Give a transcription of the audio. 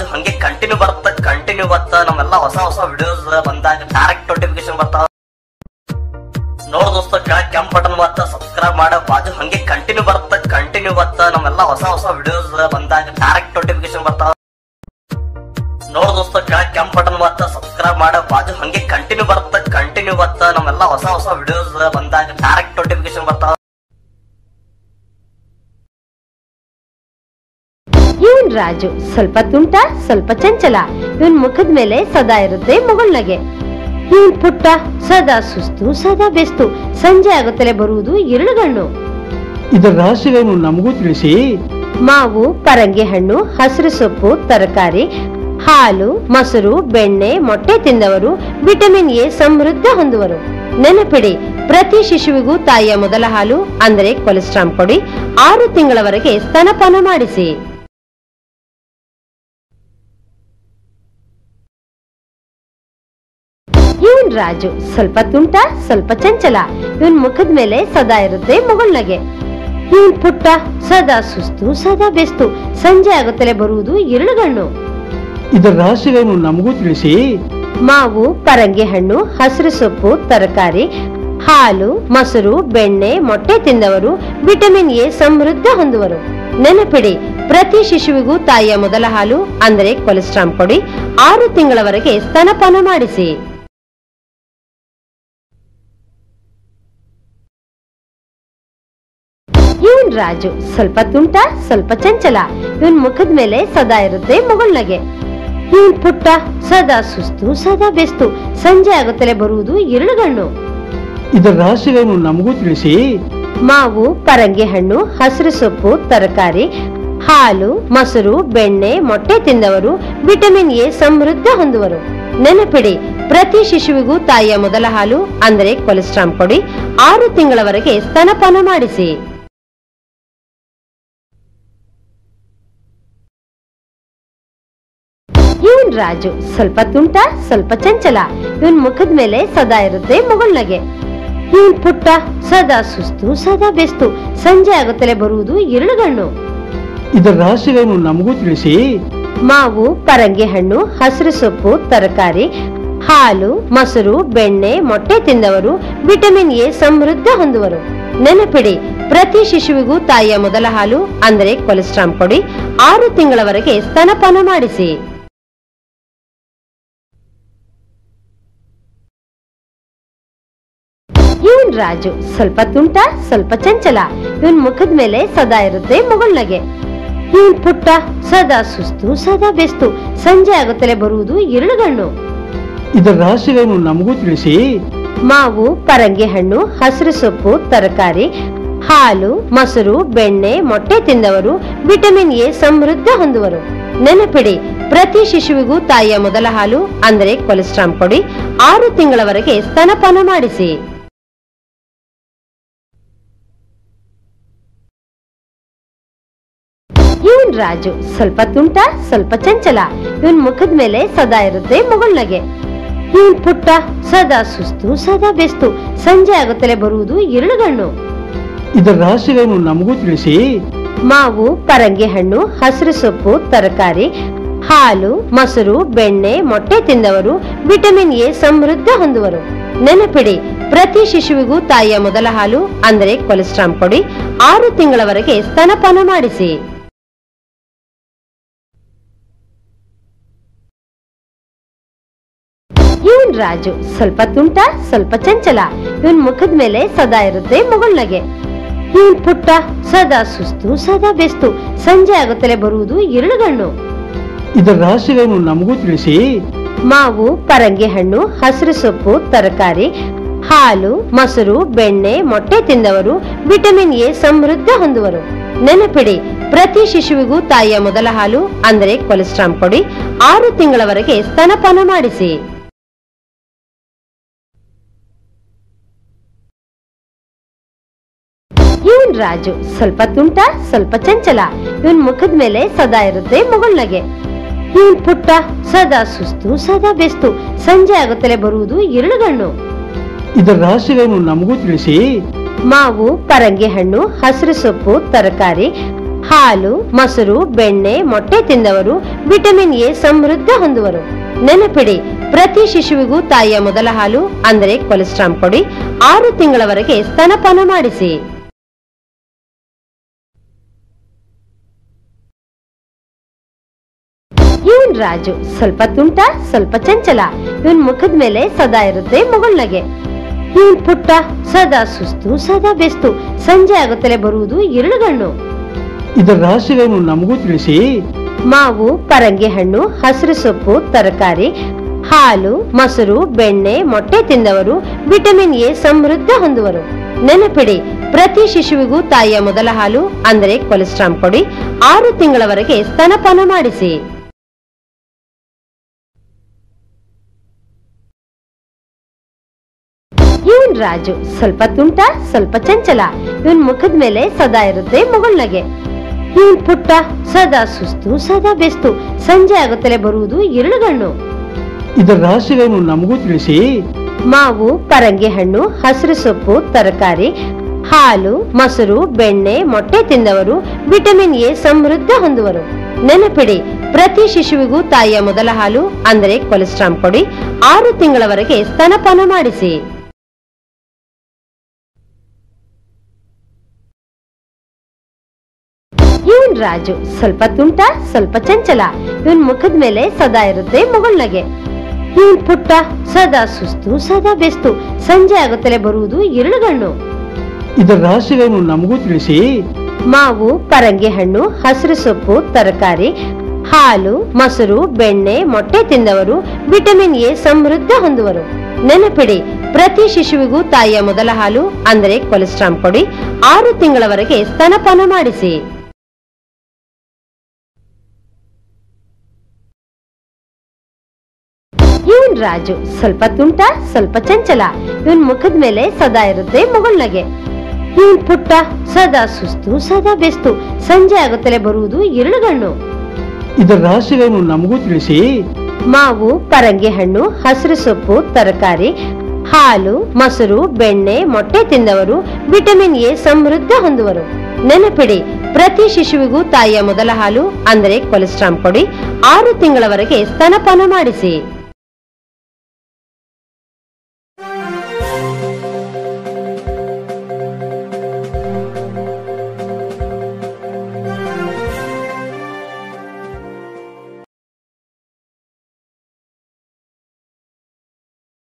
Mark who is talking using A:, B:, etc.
A: ಹಂಗೆ ಕಂಟಿನ್ಯೂ ಬರುತ್ತ ಕಂಟಿನ್ಯೂ ಬತ್ತ ನಮ್ಮೆಲ್ಲ ಹೊಸ ಹೊಸ ವಿಡಿಯೋಸ್ ಬಂದಾಗ ಡೈರೆಕ್ಟ್ ನೋಟಿಫಿಕೇಶನ್ ಬರ್ತಾವ ನೋಡ್ ದೋಸ್ತ ಕೆಳಗ್ ಕೆಂಪ್ ಬಟನ್ ಬತ್ತ ಸಬ್ಸ್ಕ್ರೈಬ್ ಮಾಡ ಬಾಜು ಹಂಗೆ ಕಂಟಿನ್ಯೂ ಬರುತ್ತ ಕಂಟಿನ್ಯೂ ಬತ್ತ ನಮ್ಮೆಲ್ಲ ಹೊಸ ಹೊಸ ವಿಡಿಯೋಸ್ ಬಂದಾಗ ಡೈರೆಕ್ಟ್ ನೋಟಿಫಿಕೇಶನ್ ಬರ್ತಾವ ನೋಡ್ ದೋಸ್ತ ಕೆಳಗ್ ಕೆಂಪ್ ಬಟನ್ ಬತ್ತ ಸಬ್ಸ್ಕ್ರೈಬ್ ಮಾಡ ಬಾಜು ಹಂಗೆ ಕಂಟಿನ್ಯೂ ಬರುತ್ತ ಕಂಟಿನ್ಯೂ ಬತ್ತ ನಮ್ಮೆಲ್ಲ ಹೊಸ ಹೊಸ ವಿಡಿಯೋಸ್ ಬಂದಾಗ ಡೈರೆಕ್ಟ್ ನೋಟಿಫಿಕೇಶನ್ ಬರ್ತಾವ
B: ಇವನ್ ರಾಜು ಸ್ವಲ್ಪ ತುಂಟ ಸ್ವಲ್ಪ ಚಂಚಲ ಇವನ್ ಮುಖದ ಮೇಲೆ ಸದಾ ಇರುತ್ತೆ ಮುಗುಳ್ನಗೆ ಇವನ್ ಪುಟ್ಟ ಸದಾ ಸುಸ್ತು ಸದಾ ಬೆಸ್ತು ಸಂಜೆ ಆಗುತ್ತಲೇ ಬರುವುದು ಇರುಳುಗಣ್ಣು
C: ಇದರ ರಹಸ್ಯವೇನು ನಮಗೂ ತಿಳಿಸಿ
B: ಮಾವು ಪರಂಗಿ ಹಣ್ಣು ಹಸಿರು ಸೊಪ್ಪು ತರಕಾರಿ ಹಾಲು ಮೊಸರು ಬೆಣ್ಣೆ ಮೊಟ್ಟೆ ತಿಂದವರು ವಿಟಮಿನ್ ಎ ಸಮೃದ್ಧ ಹೊಂದುವರು ನೆನಪಿಡಿ ಪ್ರತಿ ಶಿಶುವಿಗೂ ತಾಯಿಯ ಮೊದಲ ಹಾಲು ಅಂದರೆ ಕೊಲೆಸ್ಟ್ರಾಮ್ ಕೊಡಿ ಆರು ತಿಂಗಳವರೆಗೆ ಸ್ತನಪಾನ ಮಾಡಿಸಿ ಇವನ್ ರಾಜು ಸ್ವಲ್ಪ ತುಂಟ ಸ್ವಲ್ಪ ಚಂಚಲ ಇವನ್ ಮುಖದ ಮೇಲೆ ಸದಾ ಇರುತ್ತೆ ಮುಗುಳ್ನಗೆ ಇವನ್ ಪುಟ್ಟ ಸದಾ ಸುಸ್ತು ಸದಾ ಬೆಸ್ತು ಸಂಜೆ ಆಗುತ್ತಲೇ ಬರುವುದು ಇರುಳುಗಣ್ಣು
C: ಇದರ ರಹಸ್ಯವೇನು ನಮಗೂ ತಿಳಿಸಿ
B: ಮಾವು ಪರಂಗಿ ಹಣ್ಣು ಹಸಿರು ಸೊಪ್ಪು ತರಕಾರಿ ಹಾಲು ಮೊಸರು ಬೆಣ್ಣೆ ಮೊಟ್ಟೆ ತಿಂದವರು ವಿಟಮಿನ್ ಎ ಸಮೃದ್ಧ ಹೊಂದುವರು ನೆನಪಿಡಿ ಪ್ರತಿ ಶಿಶುವಿಗೂ ತಾಯಿಯ ಮೊದಲ ಹಾಲು ಅಂದರೆ ಕೊಲೆಸ್ಟ್ರಾಮ್ ಕೊಡಿ ಆರು ತಿಂಗಳವರೆಗೆ ಸ್ತನಪಾನ ಮಾಡಿಸಿ ಇವನ್ ರಾಜು ಸ್ವಲ್ಪ ತುಂಟ ಸ್ವಲ್ಪ ಚಂಚಲ ಇವನ್ ಮುಖದ ಮೇಲೆ ಸದಾ ಇರುತ್ತೆ ಮುಗುಳ್ನಗೆ ಇವನ್ ಪುಟ್ಟ ಸದಾ ಸುಸ್ತು ಸದಾ ಬೆಸ್ತು ಸಂಜೆ ಆಗುತ್ತಲೇ ಬರುವುದು ಇರುಳುಗಣ್ಣು
C: ಇದರ ರಹಸ್ಯವೇನು ನಮಗೂ ತಿಳಿಸಿ
B: ಮಾವು ಪರಂಗಿ ಹಣ್ಣು ಹಸಿರು ಸೊಪ್ಪು ತರಕಾರಿ ಹಾಲು ಮೊಸರು ಬೆಣ್ಣೆ ಮೊಟ್ಟೆ ತಿಂದವರು ವಿಟಮಿನ್ ಎ ಸಮೃದ್ಧ ಹೊಂದುವರು ನೆನಪಿಡಿ ಪ್ರತಿ ಶಿಶುವಿಗೂ ತಾಯಿಯ ಮೊದಲ ಹಾಲು ಅಂದರೆ ಕೊಲೆಸ್ಟ್ರಾಮ್ ಕೊಡಿ ಆರು ತಿಂಗಳವರೆಗೆ ಸ್ತನಪಾನ ಮಾಡಿಸಿ ಇವನ್ ರಾಜು ಸ್ವಲ್ಪ ತುಂಟ ಸ್ವಲ್ಪ ಚಂಚಲ ಇವನ್ ಮುಖದ ಮೇಲೆ ಸದಾ ಇರುತ್ತೆ ಮುಗುಳ್ನಗೆ ಇವನ್ ಪುಟ್ಟ ಸದಾ ಸುಸ್ತು ಸದಾ ಬೆಸ್ತು ಸಂಜೆ ಆಗುತ್ತಲೇ ಬರುವುದು ಇರುಳುಗಣ್ಣು
C: ಇದರ ರಹಸ್ಯವೇನು ನಮಗೂ ತಿಳಿಸಿ
B: ಮಾವು ಪರಂಗಿ ಹಣ್ಣು ಹಸಿರು ಸೊಪ್ಪು ತರಕಾರಿ ಹಾಲು ಮೊಸರು ಬೆಣ್ಣೆ ಮೊಟ್ಟೆ ತಿಂದವರು ವಿಟಮಿನ್ ಎ ಸಮೃದ್ಧ ಹೊಂದುವರು ನೆನಪಿಡಿ ಪ್ರತಿ ಶಿಶುವಿಗೂ ತಾಯಿಯ ಮೊದಲ ಹಾಲು ಅಂದರೆ ಕೊಲೆಸ್ಟ್ರಾಮ್ ಕೊಡಿ ಆರು ತಿಂಗಳವರೆಗೆ ಸ್ತನಪಾನ ಮಾಡಿಸಿ ಇವನ್ ರಾಜು ಸ್ವಲ್ಪ ತುಂಟ ಸ್ವಲ್ಪ ಚಂಚಲ ಇವನ್ ಮುಖದ ಮೇಲೆ ಸದಾ ಇರುತ್ತೆ ಮುಗುಳ್ನಗೆ ಇವನ್ ಪುಟ್ಟ ಸದಾ ಸುಸ್ತು ಸದಾ ಬೆಸ್ತು ಸಂಜೆ ಆಗುತ್ತಲೇ ಬರುವುದು ಇರುಳುಗಣ್ಣು
C: ಇದರ ರಹಸ್ಯವೇನು ನಮಗೂ ತಿಳಿಸಿ
B: ಮಾವು ಪರಂಗಿ ಹಣ್ಣು ಹಸಿರು ಸೊಪ್ಪು ತರಕಾರಿ ಹಾಲು ಮೊಸರು ಬೆಣ್ಣೆ ಮೊಟ್ಟೆ ತಿಂದವರು ವಿಟಮಿನ್ ಎ ಸಮೃದ್ಧ ಹೊಂದುವರು ನೆನಪಿಡಿ ಪ್ರತಿ ಶಿಶುವಿಗೂ ತಾಯಿಯ ಮೊದಲ ಹಾಲು ಅಂದರೆ ಕೊಲೆಸ್ಟ್ರಾಮ್ ಕೊಡಿ ಆರು ತಿಂಗಳವರೆಗೆ ಸ್ತನಪಾನ ಮಾಡಿಸಿ ಇವನ್ ರಾಜು ಸ್ವಲ್ಪ ತುಂಟ ಸ್ವಲ್ಪ ಚಂಚಲ ಇವನ್ ಮುಖದ ಮೇಲೆ ಸದಾ ಇರುತ್ತೆ ಮುಗುಳ್ನಗೆ ಇವನ್ ಪುಟ್ಟ ಸದಾ ಸುಸ್ತು ಸದಾ ಬೆಸ್ತು ಸಂಜೆ ಆಗುತ್ತಲೇ ಬರುವುದು ಇರುಳುಗಣ್ಣು
C: ಇದರ ರಹಸ್ಯವೇನು ನಮಗೂ ತಿಳಿಸಿ
B: ಮಾವು ಪರಂಗಿ ಹಣ್ಣು ಹಸಿರು ಸೊಪ್ಪು ತರಕಾರಿ ಹಾಲು ಮೊಸರು ಬೆಣ್ಣೆ ಮೊಟ್ಟೆ ತಿಂದವರು ವಿಟಮಿನ್ ಎ ಸಮೃದ್ಧ ಹೊಂದುವರು ನೆನಪಿಡಿ ಪ್ರತಿ ಶಿಶುವಿಗೂ ತಾಯಿಯ ಮೊದಲ ಹಾಲು ಅಂದರೆ ಕೊಲೆಸ್ಟ್ರಾಮ್ ಕೊಡಿ ಆರು ತಿಂಗಳವರೆಗೆ ಸ್ತನಪಾನ ಮಾಡಿಸಿ ಇವನ್ ರಾಜು ಸ್ವಲ್ಪ ತುಂಟ ಸ್ವಲ್ಪ ಚಂಚಲ ಇವನ್ ಮುಖದ ಮೇಲೆ ಸದಾ ಇರುತ್ತೆ ಮುಗುಳ್ನಗೆ ಇವನ್ ಪುಟ್ಟ ಸದಾ ಸುಸ್ತು ಸದಾ ಬೆಸ್ತು ಸಂಜೆ ಆಗುತ್ತಲೇ ಬರುವುದು ಇರುಳುಗಣ್ಣು
C: ಇದರ ರಹಸ್ಯವೇನು ನಮಗೂ ತಿಳಿಸಿ
B: ಮಾವು ಪರಂಗಿ ಹಣ್ಣು ಹಸಿರು ಸೊಪ್ಪು ತರಕಾರಿ ಹಾಲು ಮೊಸರು ಬೆಣ್ಣೆ ಮೊಟ್ಟೆ ತಿಂದವರು ವಿಟಮಿನ್ ಎ ಸಮೃದ್ಧ ಹೊಂದುವರು ನೆನಪಿಡಿ ಪ್ರತಿ ಶಿಶುವಿಗೂ ತಾಯಿಯ ಮೊದಲ ಹಾಲು ಅಂದರೆ ಕೊಲೆಸ್ಟ್ರಾಮ್ ಕೊಡಿ ಆರು ತಿಂಗಳವರೆಗೆ ಸ್ತನಪಾನ ಮಾಡಿಸಿ ಇವನ್ ರಾಜು ಸ್ವಲ್ಪ ತುಂಟ ಸ್ವಲ್ಪ ಚಂಚಲ ಇವನ್ ಮುಖದ ಮೇಲೆ ಸದಾ ಇರುತ್ತೆ ಮುಗುಳ್ನಗೆ ಇವನ್ ಪುಟ್ಟ ಸದಾ ಸುಸ್ತು ಸದಾ ಬೆಸ್ತು ಸಂಜೆ ಆಗುತ್ತಲೇ ಬರುವುದು ಇರುಳುಗಣ್ಣು
C: ಇದರ ರಹಸ್ಯವೇನು ನಮಗೂ ತಿಳಿಸಿ
B: ಮಾವು ಪರಂಗಿ ಹಣ್ಣು ಹಸಿರು ಸೊಪ್ಪು ತರಕಾರಿ ಹಾಲು ಮೊಸರು ಬೆಣ್ಣೆ ಮೊಟ್ಟೆ ತಿಂದವರು ವಿಟಮಿನ್ ಎ ಸಮೃದ್ಧ ಹೊಂದುವರು ನೆನಪಿಡಿ ಪ್ರತಿ ಶಿಶುವಿಗೂ ತಾಯಿಯ ಮೊದಲ ಹಾಲು ಅಂದರೆ ಕೊಲೆಸ್ಟ್ರಾಮ್ ಕೊಡಿ ಆರು ತಿಂಗಳವರೆಗೆ ಸ್ತನಪಾನ ಮಾಡಿಸಿ ಇವನ್ ರಾಜು ಸ್ವಲ್ಪ ತುಂಟ ಸ್ವಲ್ಪ ಚಂಚಲ ಇವನ್ ಮುಖದ ಮೇಲೆ ಸದಾ ಇರುತ್ತೆ ಮುಗುಳ್ನಗೆ ಇವನ್ ಪುಟ್ಟ ಸದಾ ಸುಸ್ತು ಸದಾ ಬೆಸ್ತು ಸಂಜೆ ಆಗುತ್ತಲೇ ಬರುವುದು ಇರುಳುಗಣ್ಣು
C: ಇದರ ರಹಸ್ಯಗಳನ್ನು ನಮಗೂ ತಿಳಿಸಿ
B: ಮಾವು ಪರಂಗಿ ಹಣ್ಣು ಹಸಿರು ಸೊಪ್ಪು ತರಕಾರಿ ಹಾಲು ಮೊಸರು ಬೆಣ್ಣೆ ಮೊಟ್ಟೆ ತಿಂದವರು ವಿಟಮಿನ್ ಎ ಸಮೃದ್ಧ ಹೊಂದುವರು ನೆನಪಿಡಿ ಪ್ರತಿ ಶಿಶುವಿಗೂ ತಾಯಿಯ ಮೊದಲ ಹಾಲು ಅಂದರೆ ಕೊಲೆಸ್ಟ್ರಾಮ್ ಕೊಡಿ ಆರು ತಿಂಗಳವರೆಗೆ ಸ್ತನಪಾನ ಮಾಡಿಸಿ ಇವನ್ ರಾಜು ಸ್ವಲ್ಪ ತುಂಟ ಸ್ವಲ್ಪ ಚಂಚಲ ಇವನ್ ಮುಖದ ಮೇಲೆ ಸದಾ ಇರುತ್ತೆ ಮುಗುಳ್ನಗೆ ಇವನ್ ಪುಟ್ಟ ಸದಾ ಸುಸ್ತು ಸದಾ ಬೆಸ್ತು ಸಂಜೆ ಆಗುತ್ತಲೇ ಬರುವುದು ಇರುಳುಗಣ್ಣು
C: ಇದರ ರಹಸ್ಯಗಳನ್ನು ನಮಗೂ ತಿಳಿಸಿ
B: ಮಾವು ಪರಂಗಿ ಹಣ್ಣು ಹಸಿರು ಸೊಪ್ಪು ತರಕಾರಿ ಹಾಲು ಮೊಸರು ಬೆಣ್ಣೆ ಮೊಟ್ಟೆ ತಿಂದವರು ವಿಟಮಿನ್ ಎ ಸಮೃದ್ಧ ಹೊಂದುವರು ನೆನಪಿಡಿ ಪ್ರತಿ ಶಿಶುವಿಗೂ ತಾಯಿಯ ಮೊದಲ ಹಾಲು ಅಂದರೆ ಕೊಲೆಸ್ಟ್ರಾಮ್ ಕೊಡಿ ಆರು ತಿಂಗಳವರೆಗೆ ಸ್ತನಪಾನ ಮಾಡಿಸಿ ಇವನ್ ರಾಜು ಸ್ವಲ್ಪ ತುಂಟ ಸ್ವಲ್ಪ ಚಂಚಲ ಇವನ್ ಮುಖದ ಮೇಲೆ ಸದಾ ಇರುತ್ತೆ ಮುಗುಳ್ನಗೆ ಇವನ್ ಪುಟ್ಟ ಸದಾ ಸುಸ್ತು ಸದಾ ಬೆಸ್ತು ಸಂಜೆ ಆಗುತ್ತಲೇ ಬರುವುದು ಇರುಳುಗಣ್ಣು
C: ಇದರ ರಹಸ್ಯಗಳನ್ನು ನಮಗೂ ತಿಳಿಸಿ
B: ಮಾವು ಪರಂಗಿ ಹಣ್ಣು ಹಸಿರು ಸೊಪ್ಪು ತರಕಾರಿ ಹಾಲು ಮೊಸರು ಬೆಣ್ಣೆ ಮೊಟ್ಟೆ ತಿಂದವರು ವಿಟಮಿನ್ ಎ ಸಮೃದ್ಧ ಹೊಂದುವರು ನೆನಪಿಡಿ ಪ್ರತಿ ಶಿಶುವಿಗೂ ತಾಯಿಯ ಮೊದಲ ಹಾಲು ಅಂದರೆ ಕೊಲೆಸ್ಟ್ರಾಮ್ ಕೊಡಿ ಆರು ತಿಂಗಳವರೆಗೆ ಸ್ತನಪಾನ ಮಾಡಿಸಿ ಇವನ್ ರಾಜು ಸ್ವಲ್ಪ ತುಂಟ ಸ್ವಲ್ಪ ಚಂಚಲ ಇವನ್ ಮುಖದ ಮೇಲೆ ಸದಾ ಇರುತ್ತೆ ಮುಗುಳ್ನಗೆ ಇವನ್ ಪುಟ್ಟ ಸದಾ ಸುಸ್ತು ಸದಾ ಬೆಸ್ತು ಸಂಜೆ ಆಗುತ್ತಲೇ ಬರುವುದು ಇರುಳುಗಣ್ಣು
C: ಇದರ ರಹಸ್ಯಗಳನ್ನು ನಮಗೂ ತಿಳಿಸಿ
B: ಮಾವು ಪರಂಗಿ ಹಣ್ಣು ಹಸಿರು ಸೊಪ್ಪು ತರಕಾರಿ ಹಾಲು ಮೊಸರು ಬೆಣ್ಣೆ ಮೊಟ್ಟೆ ತಿಂದವರು ವಿಟಮಿನ್ ಎ ಸಮೃದ್ಧ ಹೊಂದುವರು ನೆನಪಿಡಿ ಪ್ರತಿ ಶಿಶುವಿಗೂ ತಾಯಿಯ ಮೊದಲ ಹಾಲು ಅಂದರೆ ಕೊಲೆಸ್ಟ್ರಾಮ್ ಕೊಡಿ ಆರು ತಿಂಗಳವರೆಗೆ ಸ್ತನಪಾನ ಮಾಡಿಸಿ